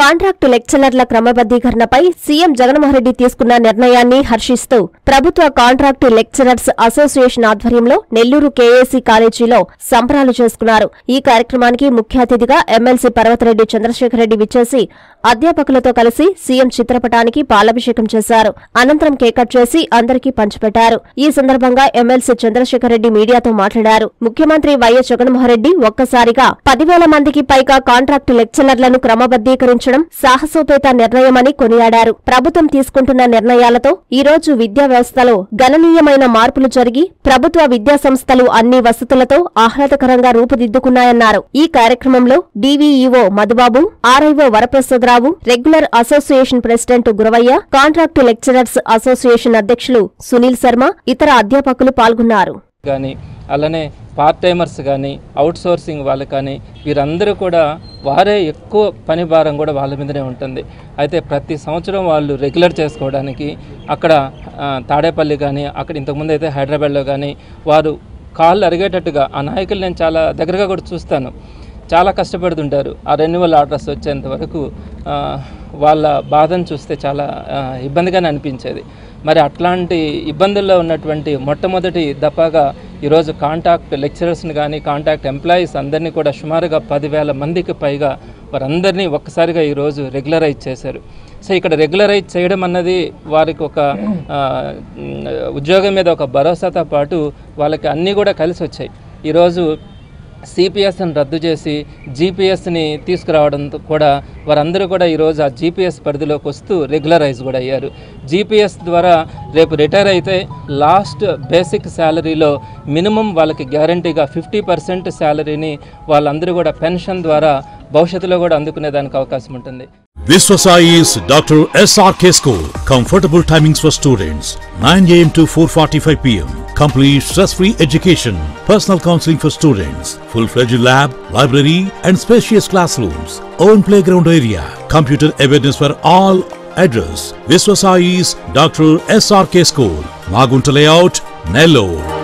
Contract లెక్చరర్ల క్రమబద్దీకరణపై CM Jaganmohan Reddy తీసుకున్న నిర్ణయాన్ని హర్షిస్తూ ప్రభుత్వ కాంట్రాక్టు లెక్చరర్స్ అసోసియేషన్ ఆధ్వర్యంలో నెల్లూరు కేఏసీ కాలేజీలో సంబరాలు చేసుకున్నారు ఈ కార్యక్రమానికి ముఖ్య అతిథిగా ఎమ్మెల్సీ పర్వతరెడ్డి చంద్రశేఖర్ రెడ్డి విచ్చేసి అధ్యాపకులతో కలిసి సీఎం చిత్రపటానికి పాలాభిషేకం చేశారు అనంతరం కేక్ కట్ చేసి అందరికీ పంచిపెట్టారు ఈ సందర్భంగా ఎమ్మెల్సీ చంద్రశేఖర్ రెడ్డి మీడియాతో మాట్లాడారు ముఖ్యమంత్రి వైఎస్ జగన్మోహన్ రెడ్డి ఒక్కసారిగా పదివేల మందికి పైగా కాంట్రాక్టు లెక్చరర్లను క్రమబద్దీకరించడం సాహసోపేత నిర్ణయమని కొనియాడారు ప్రభుత్వం తీసుకుంటున్న నిర్ణయాలతో ఈ రోజు విద్యా వ్యవస్థలో గణనీయమైన మార్పులు జరిగి ప్రభుత్వ విద్యా సంస్థలు అన్ని వసతులతో ఆహ్లాదకరంగా రూపుదిద్దుకున్నాయన్నారు ఈ కార్యక్రమంలో DVEO Madhubabu RIO Varaprasadarao regular association president Guravayya contract lecturers association అధ్యక్షులు సునీల్ శర్మ ఇతర అధ్యాపకులు పాల్గొన్నారు కానీ అలానే పార్ట్ టైమర్స్ కానీ అవుట్ సోర్సింగ్ వాళ్ళు కానీ వీరందరూ కూడా వారే ఎక్కువ పని భారం కూడా వాళ్ళ మీదనే ఉంటుంది అయితే ప్రతి సంవత్సరం వాళ్ళు రెగ్యులర్ చేసుకోవడానికి అక్కడ ఆ, తాడేపల్లి కానీ అక్కడ ఇంతకుముందు అయితే హైదరాబాద్లో కానీ వారు కాళ్ళు అరిగేటట్టుగా ఆ నాయకులు నేను చాలా దగ్గరగా కూడా చూస్తాను చాలా కష్టపడుతుంటారు ఆ రెన్యువల్ ఆర్డర్స్ వచ్చేంత వరకు ఆ, వాళ్ళ బాధను చూస్తే చాలా ఆ, ఇబ్బందిగానే అనిపించేది మరి అట్లాంటి ఇబ్బందుల్లో ఉన్నటువంటి మొట్టమొదటి దఫాగా ఈరోజు కాంటాక్ట్ లెక్చరర్స్ని కానీ కాంటాక్ట్ ఎంప్లాయీస్ అందరినీ కూడా సుమారుగా పదివేల మందికి పైగా వారందరినీ ఒక్కసారిగా ఈరోజు రెగ్యులరైజ్ చేశారు సో ఇక్కడ రెగ్యులరైజ్ చేయడం అన్నది వారికి ఒక ఆ, ఉమ్, ఉద్యోగం మీద ఒక భరోసాతో పాటు వాళ్ళకి అన్నీ కూడా కలిసి వచ్చాయి ఈరోజు సిపిఎస్ని రద్దు చేసి జీపీఎస్ని తీసుకురావడంతో కూడా వారందరూ కూడా ఈరోజు ఆ జీపీఎస్ పరిధిలోకి వస్తూ రెగ్యులరైజ్ కూడా అయ్యారు జీపీఎస్ ద్వారా రేపు రిటైర్ అయితే లాస్ట్ బేసిక్ శాలరీలో మినిమం వాళ్ళకి గ్యారంటీగా ఫిఫ్టీ పర్సెంట్ శాలరీని వాళ్ళందరూ కూడా పెన్షన్ ద్వారా భవిష్యత్తులో కూడా అందుకునేదానికి అవకాశం ఉంటుంది Viswasai is Dr. SRK School. Comfortable timings for students 9 am to 4:45 pm. Complete stress-free education. Personal counseling for students. Full-fledged lab, library, and spacious classrooms. Own playground area. Computer awareness for all. Address: Viswasai's Dr. SRK School. Magunta Layout, Nellore.